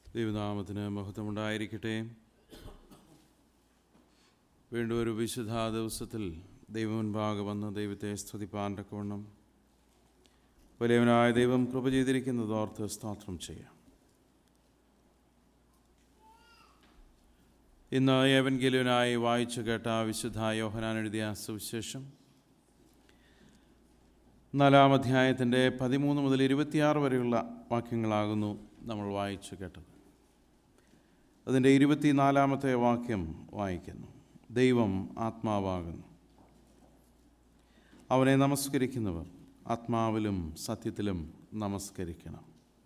ദൈവനാമത്തിന് മഹത്വമുണ്ടായിരിക്കട്ടെ വീണ്ടും ഒരു വിശുദ്ധ ദിവസത്തിൽ ദൈവം മുൻപാകെ വന്ന് ദൈവത്തെ സ്തുതിപ്പാൻ തക്കവണ്ണം വലിയവനായ ദൈവം കൃപ ചെയ്തിരിക്കുന്നത് ഓർത്ത് സ്തോത്രം ചെയ്യാം ഇന്ന് ഏവൻഗേലിയനായി വായിച്ചു കേട്ട വിശുദ്ധ യോഹനാൻ എഴുതിയ സുവിശേഷം നാലാം അധ്യായത്തിൻ്റെ പതിമൂന്ന് മുതൽ ഇരുപത്തിയാറ് വരെയുള്ള വാക്യങ്ങളാകുന്നു നമ്മൾ വായിച്ചു കേട്ടത് അതിൻ്റെ ഇരുപത്തിനാലാമത്തെ വാക്യം വായിക്കുന്നു ദൈവം ആത്മാവാകുന്നു അവനെ നമസ്കരിക്കുന്നവർ ആത്മാവിലും സത്യത്തിലും നമസ്കരിക്കണം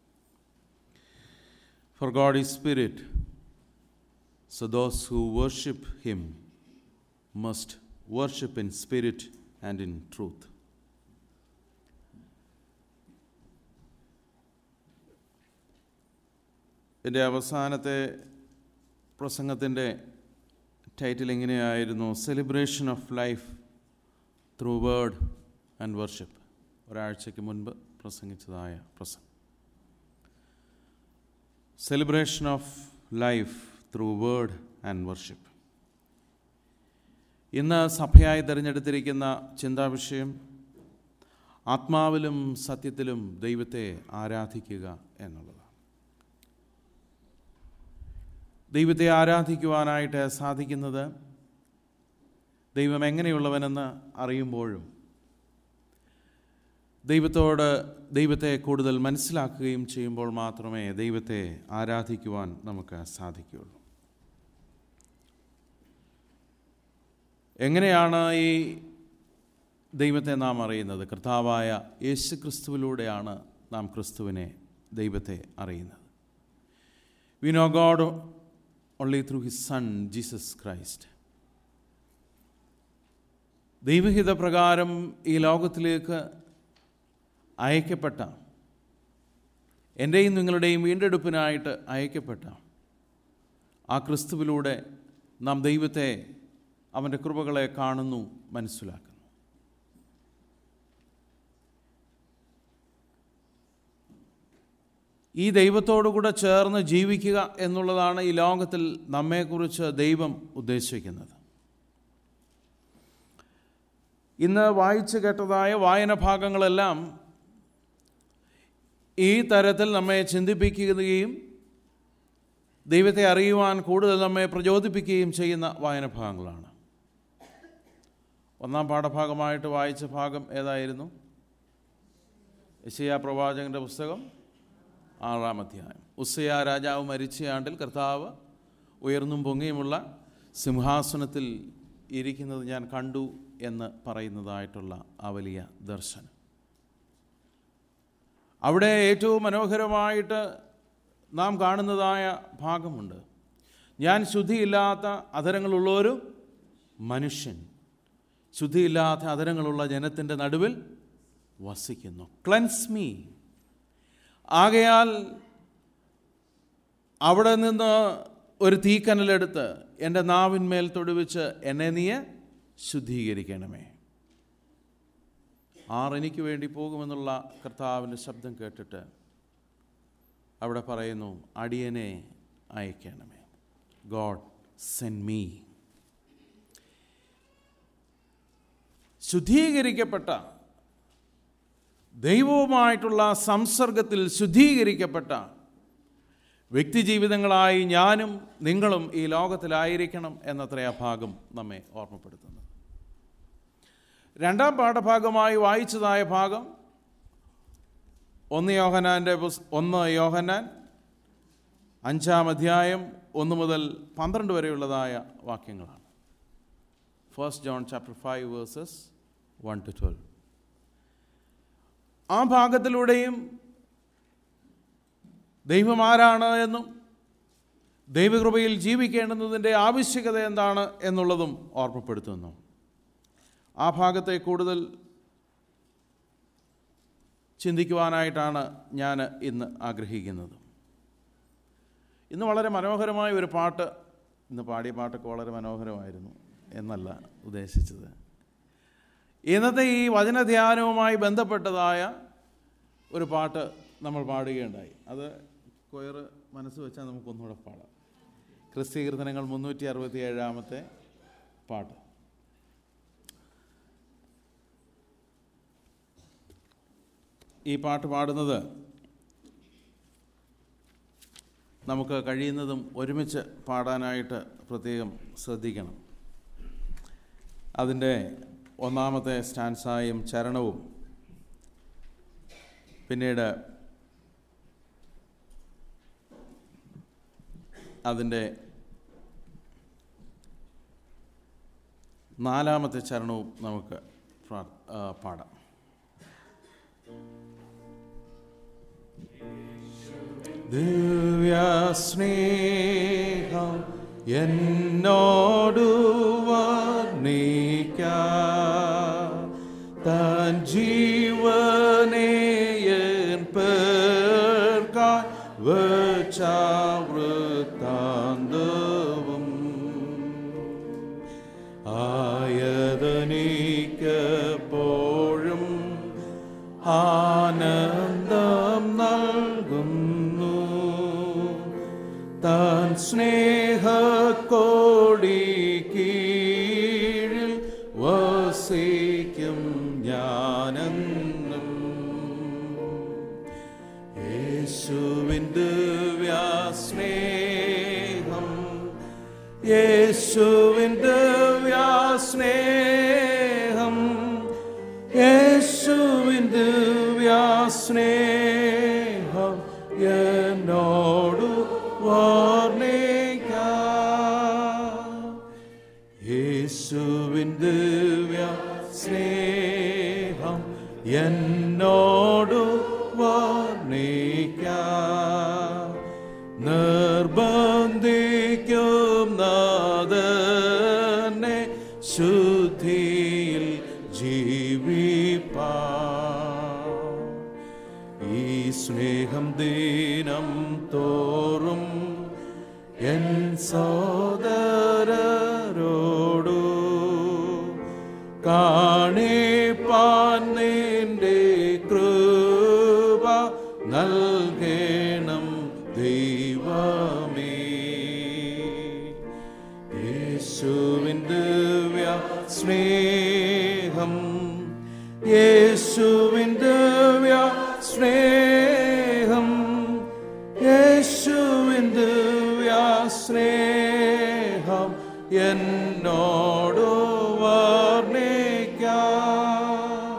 for God is spirit so those who worship him must worship in spirit and in truth എൻ്റെ അവസാനത്തെ പ്രസംഗത്തിൻ്റെ ടൈറ്റിൽ എങ്ങനെയായിരുന്നു celebration of life through word and worship ഒരാഴ്ചയ്ക്ക് മുൻപ് പ്രസംഗിച്ചതായ പ്രസംഗം celebration of life through word and worship ഇന്ന് സഭയായി തിരഞ്ഞെടുത്തിരിക്കുന്ന ചിന്താവിഷയം ആത്മാവിലും സത്യത്തിലും ദൈവത്തെ ആരാധിക്കുക എന്നുള്ളതാണ് ദൈവത്തെ ആരാധിക്കുവാനായിട്ട് സാധിക്കുന്നത് ദൈവം എങ്ങനെയുള്ളവനെന്ന് അറിയുമ്പോഴും ദൈവത്തോട് ദൈവത്തെ കൂടുതൽ മനസ്സിലാക്കുകയും ചെയ്യുമ്പോൾ മാത്രമേ ദൈവത്തെ ആരാധിക്കുവാൻ നമുക്ക് സാധിക്കുകയുള്ളൂ എങ്ങനെയാണ് ഈ ദൈവത്തെ നാം അറിയുന്നത് കർത്താവായ യേശു ക്രിസ്തുവിലൂടെയാണ് നാം ക്രിസ്തുവിനെ ദൈവത്തെ അറിയുന്നത് we know God only through his son Jesus Christ ദൈവഹിത പ്രകാരം ഈ ലോകത്തിലേക്ക് അയക്കപ്പെട്ട എൻ്റെയും നിങ്ങളുടെയും വീണ്ടെടുപ്പിനായിട്ട് അയക്കപ്പെട്ട ആ ക്രിസ്തുവിലൂടെ നാം ദൈവത്തെ അവൻ്റെ കൃപകളെ കാണുന്നു മനസ്സിലാക്കുന്നു ഈ ദൈവത്തോടുകൂടെ ചേർന്ന് ജീവിക്കുക എന്നുള്ളതാണ് ഈ ലോകത്തിൽ നമ്മെക്കുറിച്ച് ദൈവം ഉദ്ദേശിക്കുന്നത് ഇന്ന് വായിച്ചു കേട്ടതായ വായന ഭാഗങ്ങളെല്ലാം ഈ തരത്തിൽ നമ്മെ ചിന്തിപ്പിക്കുകയും ദൈവത്തെ അറിയുവാൻ കൂടുതൽ നമ്മെ പ്രചോദിപ്പിക്കുകയും ചെയ്യുന്ന വായന ഭാഗങ്ങളാണ് ഒന്നാം പാഠഭാഗമായിട്ട് വായിച്ച ഭാഗം ഏതായിരുന്നു യശയാ പ്രവാചകന്റെ പുസ്തകം ആറാം അധ്യായം ഉസ്സയ രാജാവ് മരിച്ച ആണ്ടിൽ കർത്താവ് ഉയർന്നും പൊങ്ങിയുമുള്ള സിംഹാസനത്തിൽ ഇരിക്കുന്നത് ഞാൻ കണ്ടു എന്ന് പറയുന്നതായിട്ടുള്ള ആ വലിയ ദർശനം അവിടെ ഏറ്റവും മനോഹരമായിട്ട് നാം കാണുന്നതായ ഭാഗമുണ്ട് ഞാൻ ശുദ്ധിയില്ലാത്ത അധരങ്ങളുള്ളൊരു മനുഷ്യൻ ശുദ്ധിയില്ലാത്ത അധരങ്ങളുള്ള ജനത്തിൻ്റെ നടുവിൽ വസിക്കുന്നു ക്ലൻസ് മീ ആകയാൽ അവിടെ നിന്ന് ഒരു തീക്കനലെടുത്ത് എൻ്റെ നാവിന്മേൽ തൊടുവിച്ച് എന്നെ നീ ശുദ്ധീകരിക്കണമേ ആർ എനിക്ക് വേണ്ടി പോകുമെന്നുള്ള കർത്താവിൻ്റെ ശബ്ദം കേട്ടിട്ട് അവിടെ പറയുന്നു അടിയനെ അയക്കണമേ ഗോഡ് സെൻ മീ ശുദ്ധീകരിക്കപ്പെട്ട ദൈവവുമായിട്ടുള്ള സംസർഗത്തിൽ ശുദ്ധീകരിക്കപ്പെട്ട വ്യക്തിജീവിതങ്ങളായി ഞാനും നിങ്ങളും ഈ ലോകത്തിലായിരിക്കണം എന്നത്ര ആ ഭാഗം നമ്മെ ഓർമ്മപ്പെടുത്തുന്നത് രണ്ടാം പാഠഭാഗമായി വായിച്ചതായ ഭാഗം ഒന്ന് യോഹനാൻ്റെ ഒന്ന് യോഹനാൻ അഞ്ചാം അധ്യായം ഒന്ന് മുതൽ പന്ത്രണ്ട് വരെയുള്ളതായ വാക്യങ്ങളാണ് first John chapter five verses one to twelve ആ ഭാഗത്തിലൂടെയും ദൈവം ആരാണ് എന്നും ദൈവകൃപയിൽ ജീവിക്കേണ്ടുന്നതിൻ്റെ ആവശ്യകത എന്താണ് എന്നുള്ളതും ഓർമ്മപ്പെടുത്തുന്നു ആ ഭാഗത്തെ കൂടുതൽ ചിന്തിക്കുവാനായിട്ടാണ് ഞാൻ ഇന്ന് ആഗ്രഹിക്കുന്നത് ഇന്ന് വളരെ മനോഹരമായ ഒരു പാട്ട് ഇന്ന് പാടിയ പാട്ടൊക്കെ വളരെ മനോഹരമായിരുന്നു എന്നല്ല ഉദ്ദേശിച്ചത് ഇന്നത്തെ ഈ വചനധ്യാനവുമായി ബന്ധപ്പെട്ടതായ ഒരു പാട്ട് നമ്മൾ പാടുകയുണ്ടായി അത് സ്ക്വയർ മനസ്സ് വെച്ചാൽ നമുക്കൊന്നുകൂടെ പാടാം ക്രിസ്തീയ കീർത്തനങ്ങൾ മുന്നൂറ്റി അറുപത്തി ഏഴാമത്തെ പാട്ട് ഈ പാട്ട് പാടുന്നത് നമുക്ക് കഴിയുന്നതും ഒരുമിച്ച് പാടാനായിട്ട് പ്രത്യേകം ശ്രദ്ധിക്കണം അതിൻ്റെ ഒന്നാമത്തെ സ്റ്റാൻസായും ചരണവും പിന്നീട് അതിൻ്റെ നാലാമത്തെ ചരണവും നമുക്ക് പ്രാ- ആ, പാടാം ദിവ്യസ്നേഹം എന്നോടു വർണ്ണിക്ക തൻ ജീവനെ എൻ പേർക്കായി വച്ച വൃത്താന്തവും ആയതനിക്കപ്പോഴും ആനന്ദം നൽകുന്നു താൻ സ്നേഹക്കോടി കീഴിൽ വസിക്കും ഞാനെന്നും യേശുവിൻ ദിവ്യാസ്നേഹം യേശുവിൻ ദിവ്യാസ്നേഹം യേശുവിൻ ദിവ്യാസ്നേഹം എന്നോടു വർണ്ണിക്കാം യേശുവിൻ ദിവ്യ സ്നേഹം എന്നോടു വർണ്ണിക്കാം നിർബന്ധിക്കും നാദനെ ശുദ്ധിയിൽ ജീവിപ്പാ ഈ സ്നേഹം ദീനം തോറും എൻ സോദരരോടു കാണിപ്പാൻ നിന്റെ കൃപ നൽകണം ദൈവമേ യേശുവിൻ ദിവ്യ സ്നേഹം യേശുവിൻ ദിവ്യ സ്നേഹം യേശുവിൻ ദിവ്യ സ്നേഹം എന്നോട് വർണ്ണിക്കാം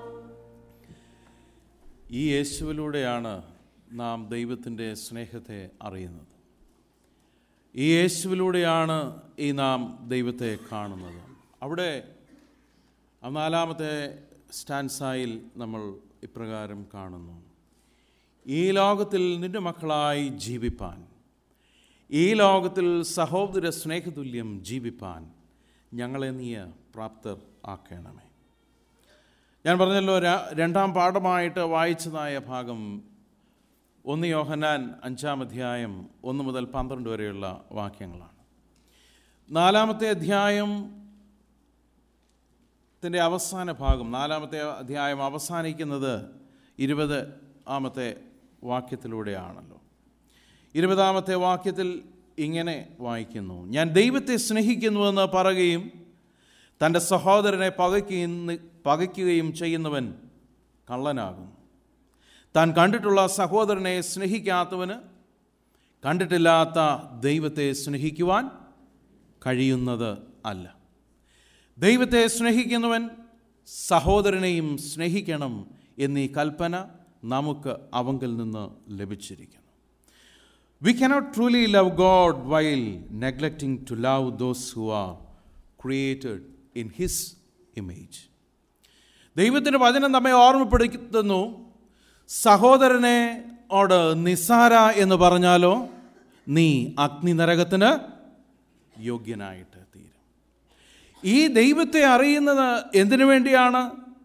ഈ യേശുവിലൂടെയാണ് നാം ദൈവത്തിൻ്റെ സ്നേഹത്തെ അറിയുന്നത് ഈ യേശുവിലൂടെയാണ് ഈ നാം ദൈവത്തെ കാണുന്നത് അവിടെ ആ നാലാമത്തെ സ്റ്റാൻസായിൽ നമ്മൾ ഇപ്രകാരം കാണുന്നു ഈ ലോകത്തിൽ നിന്റെ മക്കളായി ജീവിപ്പാൻ ഈ ലോകത്തിൽ സഹോദര സ്നേഹതുല്യം ജീവിപ്പാൻ ഞങ്ങളെ നീ പ്രാപ്തർ ആക്കണമേ ഞാൻ പറഞ്ഞല്ലോ ര- രണ്ടാം പാഠമായിട്ട് വായിച്ചതായ ഭാഗം ഒന്ന് യോഹന്നാൻ അഞ്ചാം അധ്യായം ഒന്ന് മുതൽ പന്ത്രണ്ട് വരെയുള്ള വാക്യങ്ങളാണ് നാലാമത്തെ അധ്യായം ത്തിൻ്റെ അവസാന ഭാഗം നാലാമത്തെ അധ്യായം അവസാനിക്കുന്നത് ഇരുപത് ആമത്തെ വാക്യത്തിലൂടെയാണല്ലോ ഇരുപതാമത്തെ വാക്യത്തിൽ ഇങ്ങനെ വായിക്കുന്നു ഞാൻ ദൈവത്തെ സ്നേഹിക്കുന്നുവെന്ന് പറയുകയും തൻ്റെ സഹോദരനെ പകയ്ക്കുകയും പകയ്ക്കുകയും ചെയ്യുന്നവൻ കള്ളനാകുന്നു താൻ കണ്ടിട്ടുള്ള സഹോദരനെ സ്നേഹിക്കാത്തവന് കണ്ടിട്ടില്ലാത്ത ദൈവത്തെ സ്നേഹിക്കുവാൻ കഴിയുന്നത് അല്ല ദൈവത്തെ സ്നേഹിക്കുന്നവൻ സഹോദരനെയും സ്നേഹിക്കണം എന്നീ കൽപ്പന നമുക്ക് അവങ്കിൽ നിന്ന് ലഭിച്ചിരിക്കുന്നു we cannot truly love God while neglecting to love those who are created in his image ദൈവത്തിൻ്റെ വചനം നമ്മെ ഓർമ്മപ്പെടുത്തുന്നു സഹോദരനെ ഓട് നിസാര എന്ന് പറഞ്ഞാലോ നീ അഗ്നി നരകത്തിന് യോഗ്യനായിട്ട് തീരും ഈ ദൈവത്തെ അറിയുന്നത് എന്തിനു വേണ്ടിയാണ്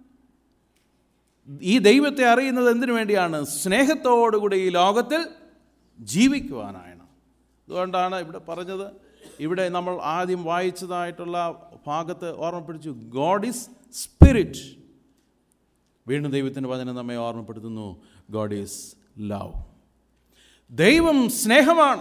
ഈ ദൈവത്തെ അറിയുന്നത് എന്തിനു വേണ്ടിയാണ് സ്നേഹത്തോടുകൂടി ഈ ലോകത്തിൽ ജീവിക്കുവാനാണ് അതുകൊണ്ടാണ് ഇവിടെ പറഞ്ഞത് ഇവിടെ നമ്മൾ ആദ്യം വായിച്ചതായിട്ടുള്ള ഭാഗത്ത് ഓർമ്മപ്പെടുത്തു ഗോഡ് ഈസ് സ്പിരിറ്റ് വീണ്ടും ദൈവത്തിൻ്റെ വചനം നമ്മെ ഓർമ്മപ്പെടുത്തുന്നു ഗോഡ് ഈസ് ലവ് ദൈവം സ്നേഹമാണ്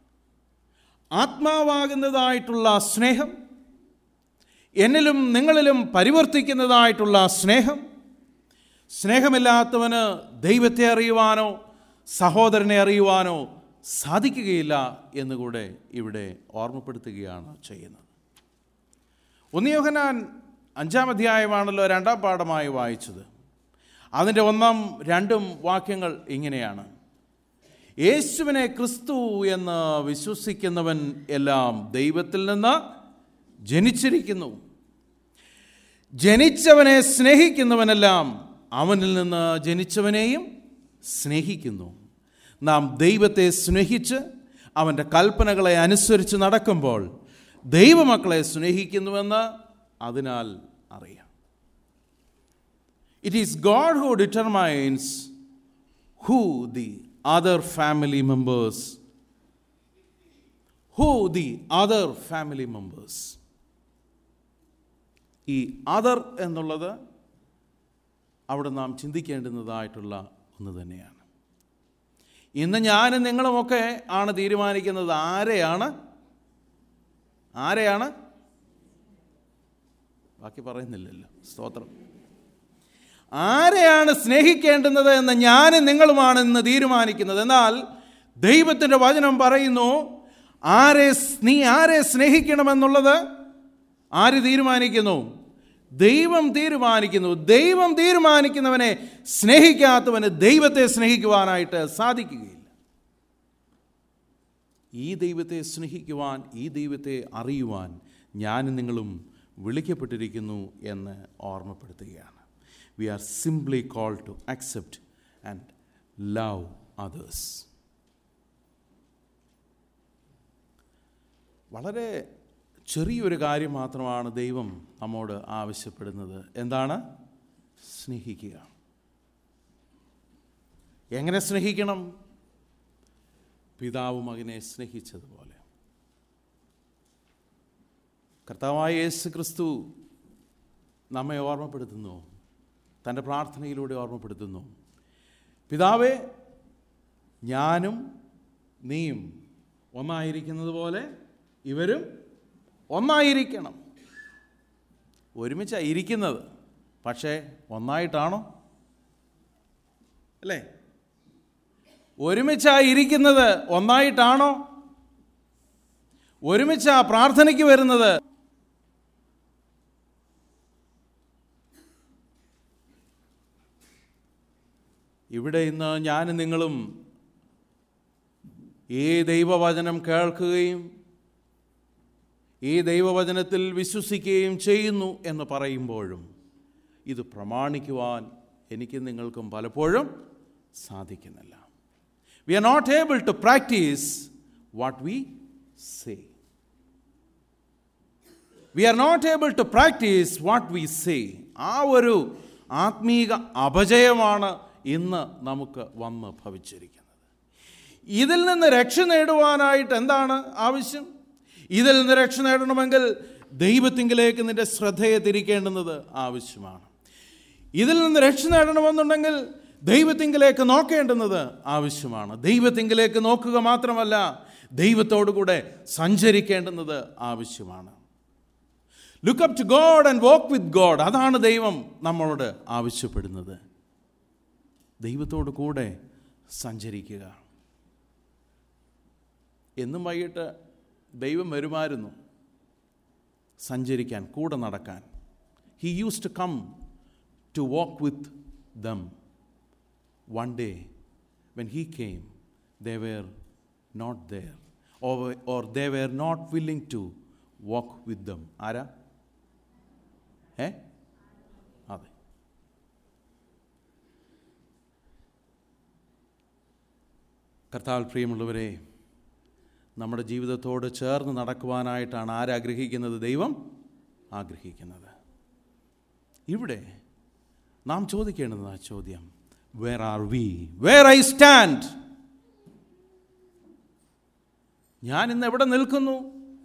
ആത്മാവാകുന്നതായിട്ടുള്ള സ്നേഹം എന്നിലും നിങ്ങളിലും പരിവർത്തിക്കുന്നതായിട്ടുള്ള സ്നേഹം സ്നേഹമില്ലാത്തവന് ദൈവത്തെ അറിയുവാനോ സഹോദരനെ അറിയുവാനോ സാധിക്കുകയില്ല എന്നുകൂടെ ഇവിടെ ഓർമ്മപ്പെടുത്തുകയാണ് ചെയ്യുന്നത് ഒന്നിയോഹനാൻ അഞ്ചാം അധ്യായമാണല്ലോ രണ്ടാം പാഠമായി വായിച്ചത് അതിൻ്റെ ഒന്നാം രണ്ടും വാക്യങ്ങൾ ഇങ്ങനെയാണ് യേശുവിനെ ക്രിസ്തു എന്ന് വിശ്വസിക്കുന്നവൻ എല്ലാം ദൈവത്തിൽ നിന്ന് ജനിച്ചിരിക്കുന്നു ജനിച്ചവനെ സ്നേഹിക്കുന്നവനെല്ലാം അവനിൽ നിന്ന് ജനിച്ചവനെയും സ്നേഹിക്കുന്നു നാം ദൈവത്തെ സ്നേഹിച്ച് അവൻ്റെ കൽപ്പനകളെ അനുസരിച്ച് നടക്കുമ്പോൾ ദൈവമക്കളെ സ്നേഹിക്കുന്നുവെന്ന് അതിനാൽ അറിയാം it is God who determines who the other family members who the other family members ഈ അതർ എന്നുള്ളത് അവിടെ നാം ചിന്തിക്കേണ്ടുന്നതായിട്ടുള്ള ഒന്ന് തന്നെയാണ് ഇന്ന് ഞാനും നിങ്ങളുമൊക്കെ ആണ് തീരുമാനിക്കുന്നത് ആരെയാണ് ആരെയാണ് ബാക്കി പറയുന്നില്ലല്ലോ സ്തോത്രം ആരെയാണ് സ്നേഹിക്കേണ്ടുന്നത് എന്ന് ഞാനും നിങ്ങളുമാണ് ഇന്ന് തീരുമാനിക്കുന്നത് എന്നാൽ ദൈവത്തിൻ്റെ വചനം പറയുന്നു ആരെ നീ ആരെ സ്നേഹിക്കണമെന്നുള്ളത് ആര് തീരുമാനിക്കുന്നു ദൈവം തീരുമാനിക്കുന്നു ദൈവം തീരുമാനിക്കുന്നവനെ സ്നേഹിക്കാത്തവന് ദൈവത്തെ സ്നേഹിക്കുവാനായിട്ട് സാധിക്കുകയില്ല ഈ ദൈവത്തെ സ്നേഹിക്കുവാൻ ഈ ദൈവത്തെ അറിയുവാൻ ഞാനും നിങ്ങളും വിളിക്കപ്പെട്ടിരിക്കുന്നു എന്ന് ഓർമ്മപ്പെടുത്തുകയാണ് we are simply call to accept and love others വളരെ ചെറിയൊരു കാര്യം മാത്രമാണ് ദൈവം നമ്മോട് ആവശ്യപ്പെടുന്നത് എന്താണ് സ്നേഹിക്കുക എങ്ങനെ സ്നേഹിക്കണം പിതാവ് മകനെ സ്നേഹിച്ചതുപോലെ കർത്താവായ യേശു ക്രിസ്തു നമ്മെ ഓർമ്മപ്പെടുത്തുന്നു തൻ്റെ പ്രാർത്ഥനയിലൂടെ ഓർമ്മപ്പെടുത്തുന്നു പിതാവേ ഞാനും നീയും ഒന്നായിരിക്കുന്നത് പോലെ ഇവരും ഒന്നായിരിക്കണം ഒരുമിച്ചാണ് ഇരിക്കുന്നത് പക്ഷേ ഒന്നായിട്ടാണോ അല്ലേ ഒരുമിച്ചാ ഇരിക്കുന്നത് ഒന്നായിട്ടാണോ ഒരുമിച്ചാ പ്രാർത്ഥനയ്ക്ക് വരുന്നത് ഇവിടെ ഇന്ന് ഞാനും നിങ്ങളും ഈ ദൈവവചനം കേൾക്കുകയും ഈ ദൈവവചനത്തിൽ വിശ്വസിക്കുകയും ചെയ്യുന്നു എന്ന് പറയുമ്പോഴും ഇത് പ്രമാണിക്കുവാൻ എനിക്ക് നിങ്ങൾക്കും പലപ്പോഴും സാധിക്കുന്നില്ല we are not able to practise what we say we are not able to practise what we say ആ ഒരു ആത്മീക അപജയമാണ് ഇന്ന് നമുക്ക് വന്ന് ഭവിച്ചിരിക്കുന്നത് ഇതിൽ നിന്ന് രക്ഷ നേടുവാനായിട്ട് എന്താണ് ആവശ്യം ഇതിൽ നിന്ന് രക്ഷ നേടണമെങ്കിൽ ദൈവത്തിങ്കിലേക്ക് നിന്റെ ശ്രദ്ധയെ തിരിക്കേണ്ടുന്നത് ആവശ്യമാണ് ഇതിൽ നിന്ന് രക്ഷ നേടണമെന്നുണ്ടെങ്കിൽ ദൈവത്തിങ്കിലേക്ക് നോക്കേണ്ടുന്നത് ആവശ്യമാണ് ദൈവത്തിങ്കിലേക്ക് നോക്കുക മാത്രമല്ല ദൈവത്തോടു കൂടെ സഞ്ചരിക്കേണ്ടുന്നത് ആവശ്യമാണ് look up to God and walk with God അതാണ് ദൈവം നമ്മളോട് ആവശ്യപ്പെടുന്നത് ദൈവത്തോട് കൂടെ സഞ്ചരിക്കുക എന്നും വൈകിട്ട് ദൈവം വരുമായിരുന്നു സഞ്ചരിക്കാൻ കൂടെ നടക്കാൻ he use to come to walk with them one day when he came they were not there or they were not willing to walk with them ആരാ ഏ അതെ കർത്താൽ പ്രിയമുള്ളവരെ നമ്മുടെ ജീവിതത്തോട് ചേർന്ന് നടക്കുവാനായിട്ടാണ് ആരാഗ്രഹിക്കുന്നത് ദൈവം ആഗ്രഹിക്കുന്നത് ഇവിടെ നാം ചോദിക്കേണ്ടത് ആ ചോദ്യം where are we where I stand ഞാൻ ഇന്ന് എവിടെ നിൽക്കുന്നു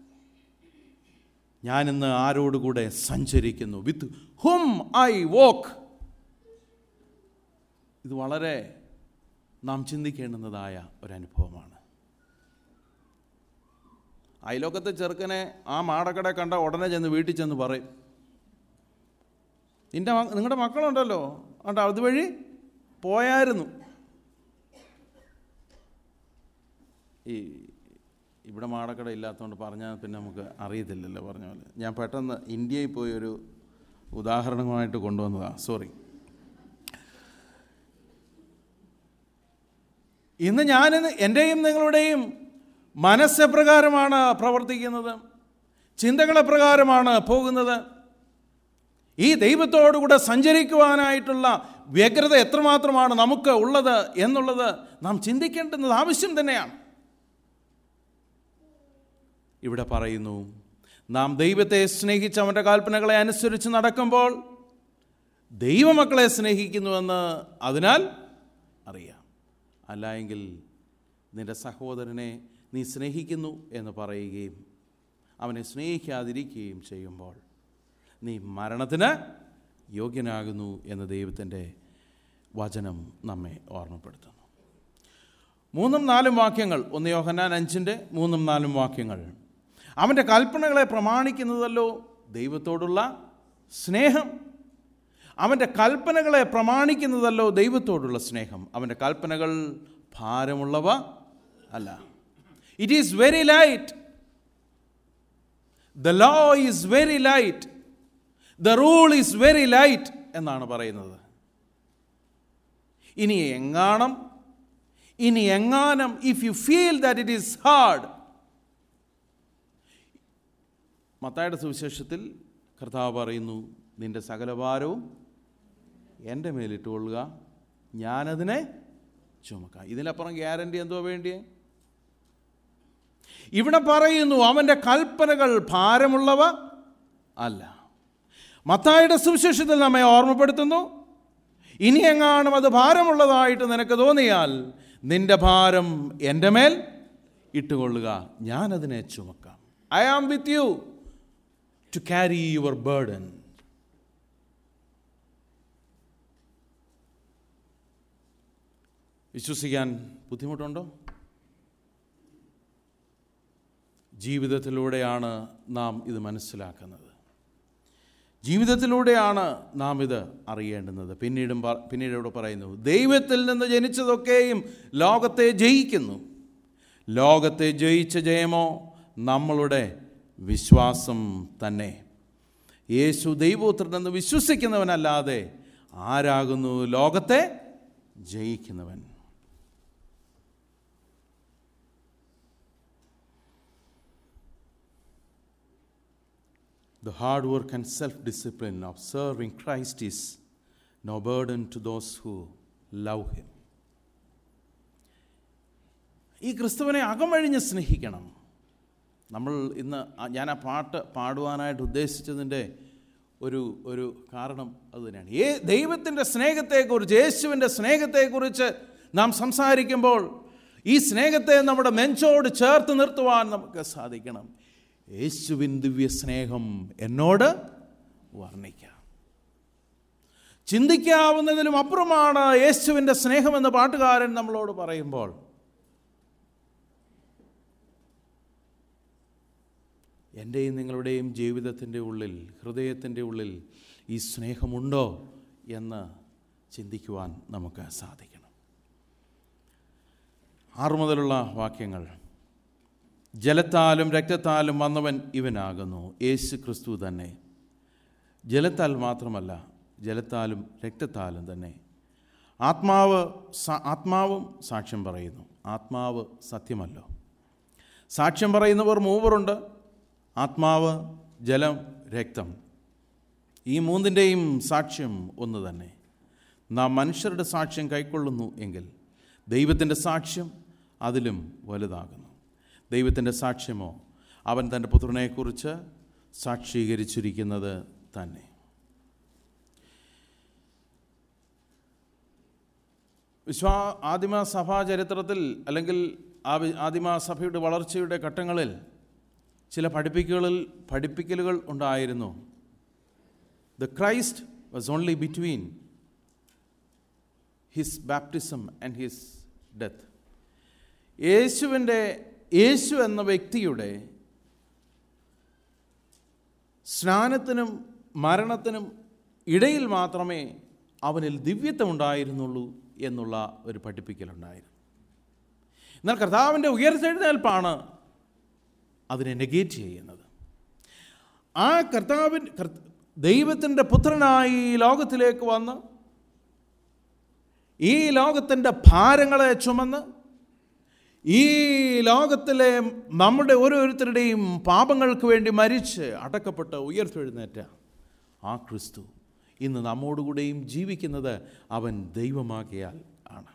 ഞാൻ ഇന്ന് ആരോടുകൂടെ സഞ്ചരിക്കുന്നു വിത്ത് ഹും ഐ വോക്ക് ഇത് വളരെ നാം ചിന്തിക്കേണ്ടുന്നതായ ഒരനുഭവമാണ് അയലോക്കത്തെ ചെറുക്കനെ ആ മാടക്കട കണ്ട ഉടനെ ചെന്ന് വീട്ടിൽ ചെന്ന് പറയും നിൻ്റെ നിങ്ങളുടെ മക്കളുണ്ടല്ലോ അതുകൊണ്ട് അതുവഴി പോയായിരുന്നു ഈ ഇവിടെ മാടക്കട ഇല്ലാത്തതുകൊണ്ട് പറഞ്ഞാൽ പിന്നെ നമുക്ക് അറിയത്തില്ലല്ലോ പറഞ്ഞ പോലെ ഞാൻ പെട്ടെന്ന് ഇന്ത്യയിൽ പോയി ഒരു ഉദാഹരണമായിട്ട് കൊണ്ടുവന്നതാണ് സോറി ഇന്ന് ഞാൻ എൻ്റെയും നിങ്ങളുടെയും മനസ്സെപ്രകാരമാണ് പ്രവർത്തിക്കുന്നത് ചിന്തകളെ പ്രകാരമാണ് പോകുന്നത് ഈ ദൈവത്തോടുകൂടെ സഞ്ചരിക്കുവാനായിട്ടുള്ള വ്യഗ്രത എത്രമാത്രമാണ് നമുക്ക് ഉള്ളത് എന്നുള്ളത് നാം ചിന്തിക്കേണ്ടുന്നത് ആവശ്യം തന്നെയാണ് ഇവിടെ പറയുന്നു നാം ദൈവത്തെ സ്നേഹിച്ച് അവൻ്റെ കൽപ്പനകളെ അനുസരിച്ച് നടക്കുമ്പോൾ ദൈവമക്കളെ സ്നേഹിക്കുന്നുവെന്ന് അതിനാൽ അറിയാം അല്ല എങ്കിൽ നിൻ്റെ സഹോദരനെ നീ സ്നേഹിക്കുന്നു എന്ന് പറയുകയും അവനെ സ്നേഹിക്കാതിരിക്കുകയും ചെയ്യുമ്പോൾ നീ മരണത്തിന് യോഗ്യനാകുന്നു എന്ന് ദൈവത്തിൻ്റെ വചനം നമ്മെ ഓർമ്മപ്പെടുത്തുന്നു മൂന്നും നാലും വാക്യങ്ങൾ ഒന്ന് യോഹന്നാൻ അഞ്ചിൻ്റെ മൂന്നും നാലും വാക്യങ്ങൾ അവൻ്റെ കൽപ്പനകളെ പ്രമാണിക്കുന്നതല്ലോ ദൈവത്തോടുള്ള സ്നേഹം അവൻ്റെ കൽപ്പനകളെ പ്രമാണിക്കുന്നതല്ലോ ദൈവത്തോടുള്ള സ്നേഹം അവൻ്റെ കൽപ്പനകൾ ഭാരമുള്ളവ അല്ല it is very light the law is very light the rule is very light എന്നാണ് പറയുന്നത് ഇനി എങ്ങാണം ഇനി എങ്ങാനം if you feel that it is hard മത്തായുടെ സുവിശേഷത്തിൽ കർത്താവ് പറയുന്നു നിന്റെ സകലഭാരവും എൻ്റെ മേലിട്ടുകൊള്ളുക ഞാനതിനെ ചുമക്കാം ഇതിനപ്പുറം ഗ്യാരണ്ടി എന്തോ വേണ്ടിയേ ഇവിടെ പറയുന്നു അവൻ്റെ കൽപ്പനകൾ ഭാരമുള്ളവ അല്ല മത്തായുടെ സുവിശേഷത്തിൽ നമ്മെ ഓർമ്മപ്പെടുത്തുന്നു ഇനി എങ്ങാനും അത് ഭാരമുള്ളതായിട്ട് നിനക്ക് തോന്നിയാൽ നിന്റെ ഭാരം എൻ്റെ മേൽ ഇട്ടുകൊള്ളുക ഞാനതിനെ ചുമക്കാം I am with you to carry your burden വിശ്വസിക്കാൻ ബുദ്ധിമുട്ടുണ്ടോ ജീവിതത്തിലൂടെയാണ് നാം ഇത് മനസ്സിലാക്കുന്നത് ജീവിതത്തിലൂടെയാണ് നാം ഇത് അറിയേണ്ടുന്നത് പിന്നീടും പ- പിന്നീട് ഇവിടെ പറയുന്നു ദൈവത്തിൽ നിന്ന് ജനിച്ചതൊക്കെയും ലോകത്തെ ജയിക്കുന്നു ലോകത്തെ ജയിച്ച ജയമോ നമ്മളുടെ വിശ്വാസം തന്നെ യേശു ദൈവപുത്രനെന്ന് വിശ്വസിക്കുന്നവനല്ലാതെ ആരാകുന്നു ലോകത്തെ ജയിക്കുന്നവൻ The hard work and self discipline of serving Christ is no burden to those who love Him. ഈ ക്രിസ്തുവിനെ അകമഴിഞ്ഞ് സ്നേഹിക്കണം നമ്മൾ ഇന്ന് ആ- ഞാൻ ആ പാട്ട് പാടുവാനായിട്ട് ഉദ്ദേശിച്ചതിൻ്റെ ഒരു ഒരു കാരണം അതുതന്നെയാണ് ഏ ദൈവത്തിൻ്റെ സ്നേഹത്തെക്കുറിച്ച് യേശുവിൻ്റെ സ്നേഹത്തെക്കുറിച്ച് നാം സംസാരിക്കുമ്പോൾ ഈ സ്നേഹത്തെ നമ്മുടെ നെഞ്ചോട് ചേർത്ത് നിർത്തുവാൻ നമുക്ക് സാധിക്കണം യേശുവിൻ ദിവ്യ സ്നേഹം എന്നോട് വർണ്ണിക്കാം ചിന്തിക്കാവുന്നതിലും അപ്പുറമാണ് യേശുവിൻ്റെ സ്നേഹമെന്ന് പാട്ടുകാരൻ നമ്മളോട് പറയുമ്പോൾ എൻ്റെയും നിങ്ങളുടെയും ജീവിതത്തിൻ്റെ ഉള്ളിൽ ഹൃദയത്തിൻ്റെ ഉള്ളിൽ ഈ സ്നേഹമുണ്ടോ എന്ന് ചിന്തിക്കുവാൻ നമുക്ക് സാധിക്കണം ആറു മുതലുള്ള വാക്യങ്ങൾ ജലത്താലും രക്തത്താലും വന്നവൻ ഇവനാകുന്നു യേശു ക്രിസ്തു തന്നെ ജലത്താൽ മാത്രമല്ല ജലത്താലും രക്തത്താലും തന്നെ ആത്മാവ് സ- ആത്മാവും സാക്ഷ്യം പറയുന്നു ആത്മാവ് സത്യമല്ലോ സാക്ഷ്യം പറയുന്നവർ മൂവറുണ്ട് ആത്മാവ് ജലം രക്തം ഈ മൂന്നിൻ്റെയും സാക്ഷ്യം ഒന്ന് തന്നെ നാം മനുഷ്യരുടെ സാക്ഷ്യം കൈക്കൊള്ളുന്നു എങ്കിൽ ദൈവത്തിൻ്റെ സാക്ഷ്യം അതിലും വലുതാകുന്നു ദൈവത്തിൻ്റെ സാക്ഷ്യമോ അവൻ തൻ്റെ പുത്രനെക്കുറിച്ച് സാക്ഷീകരിച്ചിരിക്കുന്നത് തന്നെ വിശ്വാ ആദിമ സഭാ ചരിത്രത്തിൽ അല്ലെങ്കിൽ ആ വി- ആദിമ സഭയുടെ വളർച്ചയുടെ ഘട്ടങ്ങളിൽ ചില പഠിപ്പിക്കലുകളിൽ പഠിപ്പിക്കലുകൾ ഉണ്ടായിരുന്നു the Christ was only between his baptism and his death യേശുവിൻ്റെ യേശു എന്ന വ്യക്തിയുടെ സ്നാനത്തിനും മരണത്തിനും ഇടയിൽ മാത്രമേ അവനിൽ ദിവ്യത്വം ഉണ്ടായിരുന്നുള്ളൂ എന്നുള്ള ഒരു പഠിപ്പിക്കലുണ്ടായിരുന്നു എന്നാൽ കർത്താവിൻ്റെ ഉയർത്തെഴുന്നേൽപ്പാണ് അതിനെ നെഗേറ്റ് ചെയ്യുന്നത് ആ കർത്താവിൻ കർത്ത- ദൈവത്തിൻ്റെ പുത്രനായി ഈ ലോകത്തിലേക്ക് വന്ന് ഈ ലോകത്തിൻ്റെ ഭാരങ്ങളെ ചുമന്ന് ഈ ലോകത്തിലെ നമ്മുടെ ഓരോരുത്തരുടെയും പാപങ്ങൾക്ക് വേണ്ടി മരിച്ച് അടക്കപ്പെട്ട് ഉയർത്തെഴുന്നേറ്റ ആ ക്രിസ്തു ഇന്ന് നമ്മോടുകൂടെയും ജീവിക്കുന്നത് അവൻ ദൈവമാകിയാൽ ആണ്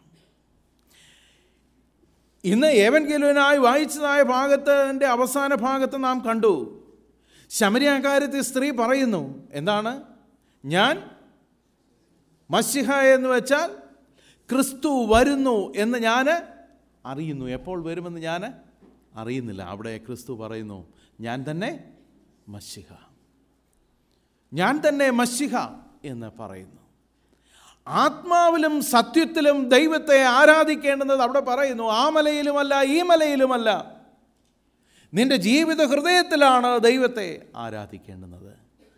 ഇന്ന് ഏവൻഗേലുവിനായി വായിച്ചതായ ഭാഗത്തിൻ്റെ അവസാന ഭാഗത്ത് നാം കണ്ടു ശമരിയാകാര്യത്തെ സ്ത്രീ പറയുന്നു എന്താണ് ഞാൻ മസിഹ എന്ന് വെച്ചാൽ ക്രിസ്തു വരുന്നു എന്ന് ഞാൻ അറിയുന്നു എപ്പോൾ വരുമെന്ന് ഞാൻ അറിയുന്നില്ല അവിടെ ക്രിസ്തു പറയുന്നു ഞാൻ തന്നെ മഷിഹ ഞാൻ തന്നെ മഷിഹ എന്ന് പറയുന്നു ആത്മാവിലും സത്യത്തിലും ദൈവത്തെ ആരാധിക്കേണ്ടുന്നത് അവിടെ പറയുന്നു ആ മലയിലുമല്ല ഈ മലയിലുമല്ല നിന്റെ ജീവിത ഹൃദയത്തിലാണ് ദൈവത്തെ ആരാധിക്കേണ്ടുന്നത്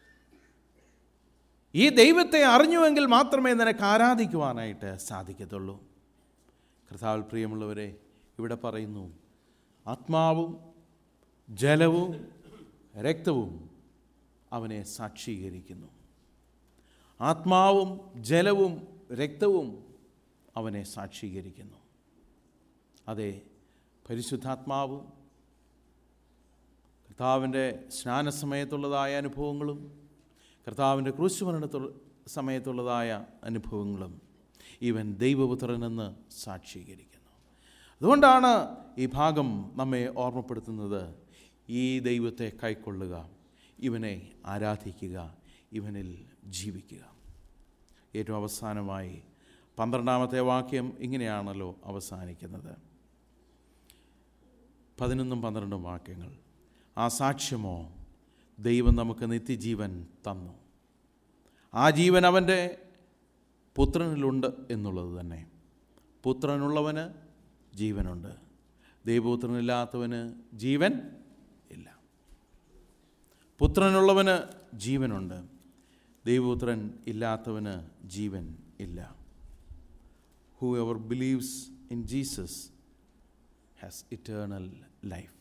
ഈ ദൈവത്തെ അറിഞ്ഞുവെങ്കിൽ മാത്രമേ നിനക്ക് ആരാധിക്കുവാനായിട്ട് സാധിക്കത്തുള്ളൂ കർത്താവിൽ പ്രിയമുള്ളവരെ ഇവിടെ പറയുന്നു ആത്മാവും ജലവും രക്തവും അവനെ സാക്ഷീകരിക്കുന്നു ആത്മാവും ജലവും രക്തവും അവനെ സാക്ഷീകരിക്കുന്നു അതെ പരിശുദ്ധാത്മാവും കർത്താവിൻ്റെ സ്നാനസമയത്തുള്ളതായ അനുഭവങ്ങളും കർത്താവിൻ്റെ ക്രൂശുമരണത്തു സമയത്തുള്ളതായ അനുഭവങ്ങളും ഇവൻ ദൈവപുത്രനെന്ന് സാക്ഷീകരിക്കുന്നു അതുകൊണ്ടാണ് ഈ ഭാഗം നമ്മെ ഓർമ്മപ്പെടുത്തുന്നത് ഈ ദൈവത്തെ കൈക്കൊള്ളുക ഇവനെ ആരാധിക്കുക ഇവനിൽ ജീവിക്കുക ഏറ്റവും അവസാനമായി പന്ത്രണ്ടാമത്തെ വാക്യം ഇങ്ങനെയാണല്ലോ അവസാനിക്കുന്നത് പതിനൊന്നും പന്ത്രണ്ടും വാക്യങ്ങൾ ആ സാക്ഷ്യമോ ദൈവം നമുക്ക് നിത്യജീവൻ തന്നു ആ ജീവൻ അവൻ്റെ പുത്രനിലുണ്ട് എന്നുള്ളത് തന്നെ പുത്രനുള്ളവന് ജീവനുണ്ട് ദൈവപുത്രനില്ലാത്തവന് ജീവൻ ഇല്ല പുത്രനുള്ളവന് ജീവനുണ്ട് ദൈവപുത്രൻ ഇല്ലാത്തവന് ജീവൻ ഇല്ല whoever believes in Jesus has eternal life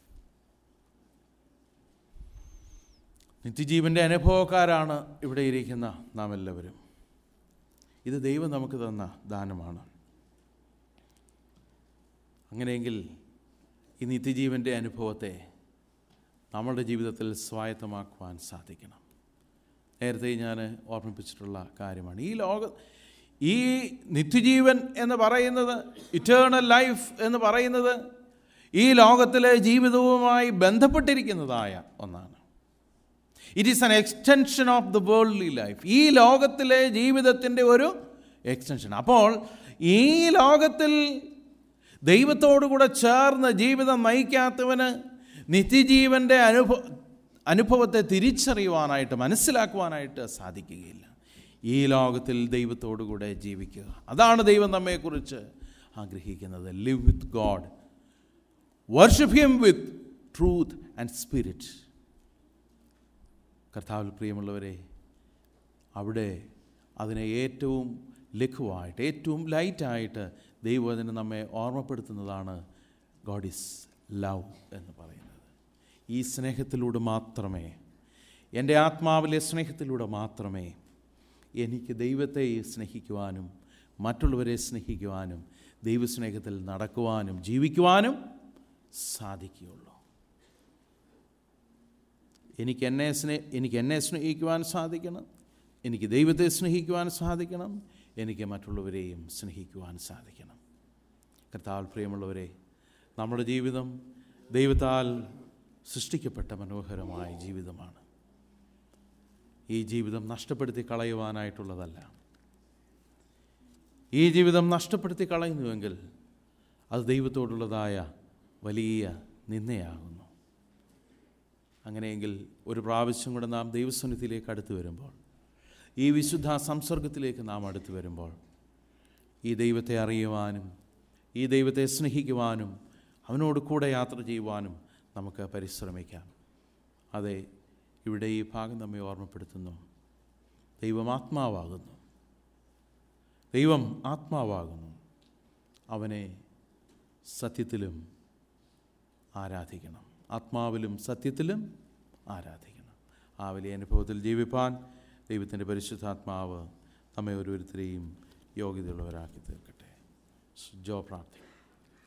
നിത്യജീവൻ്റെ അനുഭവക്കാരാണ് ഇവിടെ ഇരിക്കുന്ന നാം എല്ലാവരും ഇത് ദൈവം നമുക്ക് തന്ന ദാനമാണ് അങ്ങനെയെങ്കിൽ ഈ നിത്യജീവൻ്റെ അനുഭവത്തെ നമ്മളുടെ ജീവിതത്തിൽ സ്വായത്തമാക്കുവാൻ സാധിക്കണം നേരത്തെ ഞാൻ ഓർമ്മിപ്പിച്ചിട്ടുള്ള കാര്യമാണ് ഈ ലോക ഈ നിത്യജീവൻ എന്ന് പറയുന്നത് ഇറ്റേണൽ ലൈഫ് എന്ന് പറയുന്നത് ഈ ലോകത്തിലെ ജീവിതവുമായി ബന്ധപ്പെട്ടിരിക്കുന്നതായ ഒന്നാണ് it is an extension of the worldly life ഈ ലോകത്തിലെ ജീവിതത്തിൻ്റെ ഒരു എക്സ്റ്റൻഷൻ അപ്പോൾ ഈ ലോകത്തിൽ ദൈവത്തോടുകൂടെ ചേർന്ന് ജീവിതം നയിക്കാത്തവന് നിത്യജീവൻ്റെ അനുഭവ അനുഭവത്തെ തിരിച്ചറിയുവാനായിട്ട് മനസ്സിലാക്കുവാനായിട്ട് സാധിക്കുകയില്ല ഈ ലോകത്തിൽ ദൈവത്തോടുകൂടെ ജീവിക്കുക അതാണ് ദൈവം നമ്മെക്കുറിച്ച് ആഗ്രഹിക്കുന്നത് live with God worship him with truth and spirit കർത്താവിൽ പ്രിയമുള്ളവരെ അവിടെ അതിനെ ഏറ്റവും ലഘുവായിട്ട് ഏറ്റവും ലൈറ്റായിട്ട് ദൈവം അതിനെ നമ്മെ ഓർമ്മപ്പെടുത്തുന്നതാണ് ഗോഡ് ഈസ് ലവ് എന്ന് പറയുന്നത് ഈ സ്നേഹത്തിലൂടെ മാത്രമേ എൻ്റെ ആത്മാവിലെ സ്നേഹത്തിലൂടെ മാത്രമേ എനിക്ക് ദൈവത്തെ സ്നേഹിക്കുവാനും മറ്റുള്ളവരെ സ്നേഹിക്കുവാനും ദൈവസ്നേഹത്തിൽ നടക്കുവാനും ജീവിക്കുവാനും സാധിക്കുകയുള്ളൂ എനിക്ക് എന്നെ സ്നേ എനിക്ക് എന്നെ സ്നേഹിക്കുവാൻ സാധിക്കണം എനിക്ക് ദൈവത്തെ സ്നേഹിക്കുവാൻ സാധിക്കണം എനിക്ക് മറ്റുള്ളവരെയും സ്നേഹിക്കുവാൻ സാധിക്കണം കർത്താൽ പ്രിയമുള്ളവരെ നമ്മുടെ ജീവിതം ദൈവത്താൽ സൃഷ്ടിക്കപ്പെട്ട മനോഹരമായ ജീവിതമാണ് ഈ ജീവിതം നഷ്ടപ്പെടുത്തി കളയുവാനായിട്ടുള്ളതല്ല ഈ ജീവിതം നഷ്ടപ്പെടുത്തി കളയുന്നുവെങ്കിൽ അത് ദൈവത്തോടുള്ളതായ വലിയ നിന്ദയാകുന്നു അങ്ങനെയെങ്കിൽ ഒരു പ്രാവശ്യം കൂടെ നാം ദൈവസന്നിധിയിലേക്ക് അടുത്തു വരുമ്പോൾ ഈ വിശുദ്ധ സംസർഗത്തിലേക്ക് നാം അടുത്തു വരുമ്പോൾ ഈ ദൈവത്തെ അറിയുവാനും ഈ ദൈവത്തെ സ്നേഹിക്കുവാനും അവനോട് കൂടെ യാത്ര ചെയ്യുവാനും നമുക്ക് പരിശ്രമിക്കാം അതെ ഇവിടെ ഈ ഭാഗം നമ്മെ ഓർമ്മപ്പെടുത്തുന്നു ദൈവം ആത്മാവാകുന്നു ദൈവം ആത്മാവാകുന്നു അവനെ സത്യത്തിലും ആരാധിക്കണം ആത്മാവിലും സത്യത്തിലും ആരാധിക്കണം ആ വലിയ അനുഭവത്തിൽ ജീവിപ്പാൻ ദൈവത്തിൻ്റെ പരിശുദ്ധാത്മാവ് നമ്മെ ഓരോരുത്തരെയും യോഗ്യതയുള്ളവരാക്കി തീർക്കട്ടെ ജോ പ്രാർത്ഥിക്കും